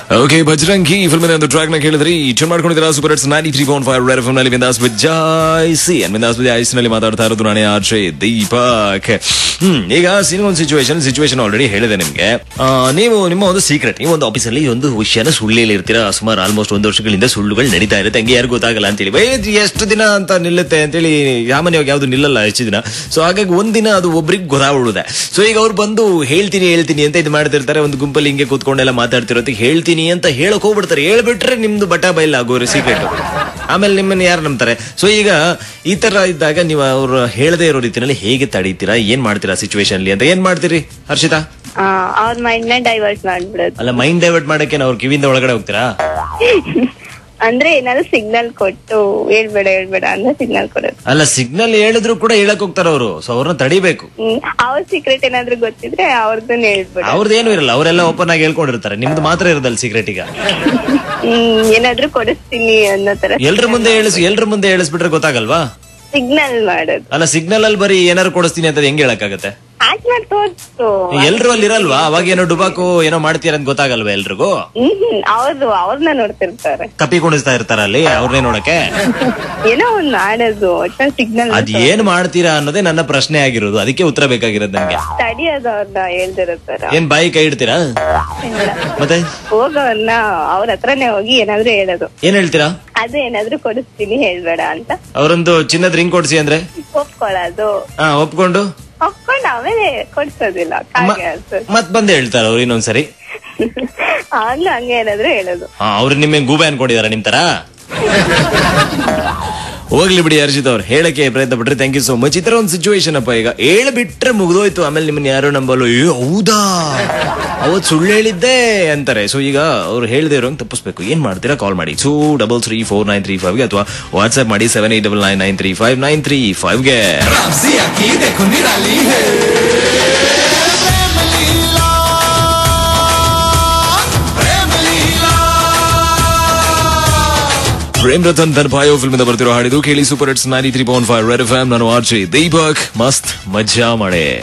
okay Bajrangi ಫಿಲ್ಮಿನ ಒಂದು track ನ ಕೇಳಿದ್ರಿ ಟ್ಯೂನ್ ಮಾಡ್ಕೊಂಡಿದ್ದೀರಾ super hits ninety three point five red F ನಲ್ಲಿ Vindaas with Joyce and Vindaas with Joyce ನಲ್ಲಿ ಮಾತಾಡ್ತಾ ಇರೋದು ನಾನೇ ಆರ್ಜೆ ದೀಪಕ್ ಹ್ಮ್ ಈಗ ಸಿನಿಮಾ ಒಂದು ಸಿಚುವೇಶನ್ ಸಿಚುವೇಶನ್ ಆಲ್ರೆಡಿ ಹೇಳಿದೆ ನಿಮ್ಗೆ ಆ, ನೀವು ನಿಮ್ಮ ಒಂದು ಸೀಕ್ರೆಟ್ ನೀವು ಒಂದು ಆಫೀಸಲ್ಲಿ ಒಂದು ವಿಷಯನ ಸುಳ್ಳಿಲಿ ಇರ್ತೀರಾ ಸುಮಾರು ಆಲ್ಮೋಸ್ಟ್ ಒಂದು ವರ್ಷಗಳಿಂದ ಸುಳ್ಳುಗಳು ನಡೀತಾ ಇರುತ್ತೆ ಹಂಗೆ ಯಾರು ಗೊತ್ತಾಗಲ್ಲ ಅಂತೇಳಿ ಬೈ ಎಷ್ಟು ದಿನ ಅಂತ ನಿಲ್ಲುತ್ತೆ ಅಂತೇಳಿ ಸಾಮಾನ್ಯವಾಗಿ ಯಾವ್ದು ನಿಲ್ಲಲ್ಲ ಹೆಚ್ಚು ದಿನ ಸೊ ಹಾಗಾಗಿ ಒಂದಿನ ಅದು ಒಬ್ರಿಗೆ ಗೊತ್ತಾಗ್ಬಿಡುತ್ತೆ ಸೊ ಈಗ ಅವ್ರು ಬಂದು ಹೇಳ್ತೀನಿ ಹೇಳ್ತೀನಿ ಅಂತ ಇದು ಮಾಡ್ತಿರ್ತಾರೆ ಒಂದು ಗುಂಪಲ್ಲಿ ಹಿಂಗೆ ಕೂತ್ಕೊಂಡೆಲ್ಲ ಮಾತಾಡ್ತಿರೋದಕ್ಕೆ ಹೇಳ್ತೀನಿ ಅಂತ ಹೇಳಕ್ ಹೋಗ್ಬಿಡ್ತಾರೆ ಹೇಳ್ಬಿಟ್ರೆ ನಿಮ್ದು ಬಟ ಬೈಲ್ ಆಗೋರು ಸೀಕ್ರೆಟ್ ಆಮೇಲೆ ನಿಮ್ಮನ್ನ ಯಾರು ನಂಬ್ತಾರೆ ಸೊ ಈಗ ಈ ತರ ಇದ್ದಾಗ ನೀವು ಅವ್ರು ಹೇಳದೇ ಇರೋ ರೀತಿಯಲ್ಲಿ ಹೇಗೆ ತಡೀತೀರಾ ಏನ್ ಮಾಡ್ತೀರಾ ಸಿಚುವೇಶನ್ ಅಲ್ಲಿ ಅಂತ ಏನ್ ಮಾಡ್ತೀರಿ ಹರ್ಷಿತಾ ಅವ್ರ ಮೈಂಡ್ ನ ಡೈವರ್ಟ್ ಮಾಡ್ಬಿಡೋದು ಅಲ್ಲ ಮೈಂಡ್ ಡೈವರ್ಟ್ ಮಾಡಕ್ಕೆ ಅವ್ರ ಕಿವಿಯಿಂದ ಒಳಗಡೆ ಹೋಗ್ತೀರಾ ಅಂದ್ರೆ ಏನಾದ್ರು ಸಿಗ್ನಲ್ ಕೊಟ್ಟು ಹೇಳ್ಬೇಡ ಹೇಳ್ಬೇಡ ಅಂದ್ರೆ ಸಿಗ್ನಲ್ ಕೊಡೋದು ಅಲ್ಲ ಸಿಗ್ನಲ್ ಹೇಳಿದ್ರು ಕೂಡ ಹೇಳಕ್ ಹೋಗ್ತಾರ ಅವರು ಸೊ ಅವ್ರನ್ನ ತಡಿಬೇಕು ಹ್ಮ್ ಅವ್ರ ಸೀಕ್ರೆಟ್ ಏನಾದ್ರು ಗೊತ್ತಿದ್ರೆ ಅವ್ರದನ್ನ ಹೇಳ್ಬೇಡ ಅವ್ರದ್ದೇನು ಇರಲ್ಲ ಅವರೆಲ್ಲ ಓಪನ್ ಆಗಿ ಹೇಳ್ಕೊಂಡಿರ್ತಾರೆ ನಿಮ್ದು ಮಾತ್ರ ಇರೋದಲ್ಲ ಸೀಕ್ರೆಟ್ ಈಗ ಹ್ಮ್ ಏನಾದ್ರು ಕೊಡಿಸ್ತೀನಿ ಅನ್ನೋ ತರ ಎಲ್ರ ಮುಂದೆ ಹೇಳಿಸ್ ಎಲ್ರ ಮುಂದೆ ಹೇಳಿಸ್ಬಿಟ್ರೆ ಗೊತ್ತಾಗಲ್ವಾ ಸಿಗ್ನಲ್ ಮಾಡೋದು ಅಲ್ಲ ಸಿಗ್ನಲ್ ಅಲ್ಲಿ ಬರೀ ಏನಾರು ಕೊಡಿಸ್ತೀನಿ ಅಂತ ಹೆಂಗ್ ಹೇಳಕ್ಕಾಗತ್ತೆ ಆಕ್ಟ್ ಮಾಡಿ ತೋರ್ಸು ಎಲ್ರು ಅಲ್ಲಿ ಇರಲ್ವಾ ಅವಾಗ ಏನೋ ಡುಬಾಕು ಏನೋ ಮಾಡ್ತೀರ ಅಂತ ಗೊತ್ತಾಗಲ್ವಾ ಎಲ್ರಿಗೂ ಹ್ಮ್ ಅವ್ರು ಅವ್ರನ್ನ ನೋಡ್ತಿರ್ತಾರೆ ಕಪಿ ಕುಣಿಸ್ತಾ ಇರ್ತಾರ ಅಲ್ಲಿ ಅವ್ರನ್ನೇ ನೋಡಕ್ಕೆ ಏನೋ ಒಂದ್ ಮಾಡೋದು ಒಟ್ನಲ್ಲಿ ಸಿಗ್ನಲ್ ಅದ್ ಏನ್ ಮಾಡ್ತೀರಾ ಅನ್ನೋದೇ ನನ್ನ ಪ್ರಶ್ನೆ ಆಗಿರೋದು ಅದಕ್ಕೆ ಉತ್ತರ ಬೇಕಾಗಿರೋದು ನನ್ಗೆ ತಡಿಯೋದು ಅವ್ರನ್ನ ಹೇಳ್ದಿರೋ ತರ ಏನ್ ಬಾಯಿ ಕೈ ಇಡ್ತೀರಾ ಮತ್ತೆ ಹೋಗೋರ್ನ ಅವ್ರ ಹತ್ರನೇ ಹೋಗಿ ಏನಾದ್ರು ಹೇಳೋದು ಏನ್ ಹೇಳ್ತೀರಾ ಅದು ಏನಾದ್ರು ಕೊಡಿಸ್ತೀನಿ ಹೇಳ್ಬೇಡ ಅಂತ ಅವರೊಂದು ಚಿನ್ನದ ರಿಂಗ್ ಕೊಡ್ಸಿ ಅಂದ್ರೆ ಒಪ್ಕೊಳ್ಳೋದು ಹಾ ಒಪ್ಕೊಂಡು ಒಪ್ಕೊಂಡು ಆಮೇಲೆ ಕೊಡ್ಸೋದಿಲ್ಲ ಕಾಗೆ ಅನ್ಸೋದು ಮತ್ ಬಂದೆ ಹೇಳ್ತಾರ ಅವ್ರು ಇನ್ನೊಂದ್ಸರಿ ಆಗ್ಲೂ ಹಂಗೆ ಏನಾದ್ರು ಹೇಳೋದು ಹಾ ಅವ್ರು ನಿಮ್ಮೆ ಗೂಬೆ ಅನ್ಕೊಂಡಿದಾರ ನಿಮ್ ತರ ಹೋಗ್ಲಿ ಬಿಡಿ ಹರ್ಷಿತ್ ಅವ್ರು ಹೇಳಕ್ಕೆ ಪ್ರಯತ್ನ ಪಟ್ರಿ ಥ್ಯಾಂಕ್ ಯು ಸೋ ಮಚ್ ಈ ತರ ಒಂದು ಸಿಚುವೇಶನ್ ಅಪ್ಪ ಈಗ ಹೇಳ್ಬಿಟ್ರೆ ಮುಗ್ದೋಯ್ತು ಆಮೇಲೆ ನಿಮ್ಮನ್ನ ಯಾರು ನಂಬಲ್ಲ ಏ ಹೌದಾ ಅವತ್ ಸುಳ್ಳು ಹೇಳಿದ್ದೆ ಅಂತಾರೆ ಸೊ ಈಗ ಅವ್ರು ಹೇಳ್ದೇ ಇರೋಂಗ್ ತಪ್ಪಿಸ್ಬೇಕು ಏನ್ ಮಾಡ್ತೀರಾ ಕಾಲ್ ಮಾಡಿ two double three four nine three ಫೈವ್ಗೆ ಅಥವಾ ವಾಟ್ಸ್ಆಪ್ ಮಾಡಿ seven eight double nine nine three five nine three ಫೈವ್ಗೆ Ramsey aquí देखो निराली है प्रेम लीला प्रेम लीला ಪ್ರೇಮ್ ರತನ್ ದರ್ಭಾಯೋ ಫಿಲ್ಮ್ ಇಂದ ಬರ್ತಿರೋ ಹಾಡಿದು ಕೇಳಿ super hits ninety three point five red F ನಾನು ಆರ್ಜೆ ದೀಪಕ್ ಮಸ್ತ್ ಮಜಾ ಮಾಡೆ